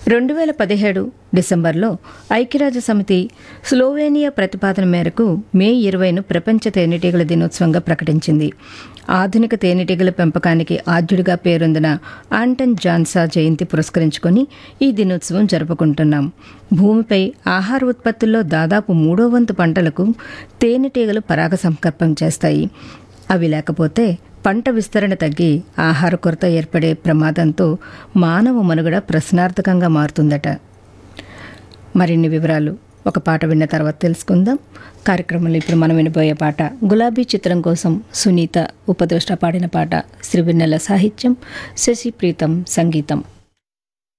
రెండు వేల పదిహేడు డిసెంబర్లో ఐక్యరాజ్య సమితి స్లోవేనియా ప్రతిపాదన మేరకు మే ఇరవైను ప్రపంచ తేనెటీగల దినోత్సవంగా ప్రకటించింది ఆధునిక తేనెటీగల పెంపకానికి ఆద్యుడిగా పేరొందిన ఆంటన్ జాన్సా జయంతి పురస్కరించుకొని ఈ దినోత్సవం జరుపుకుంటున్నాం భూమిపై ఆహార ఉత్పత్తుల్లో దాదాపు మూడో వంతు పంటలకు తేనెటీగలు పరాగ సంకల్పం చేస్తాయి అవి లేకపోతే పంట విస్తరణ తగ్గి ఆహార కొరత ఏర్పడే ప్రమాదంతో మానవ మనుగడ ప్రశ్నార్థకంగా మారుతుందట మరిన్ని వివరాలు ఒక పాట విన్న తర్వాత తెలుసుకుందాం కార్యక్రమంలో ఇప్పుడు మనం వినబోయే పాట గులాబీ చిత్రం కోసం సునీత ఉపదోష్ట పాడిన పాట శ్రీవిన్నెల సాహిత్యం శశి ప్రీతం సంగీతం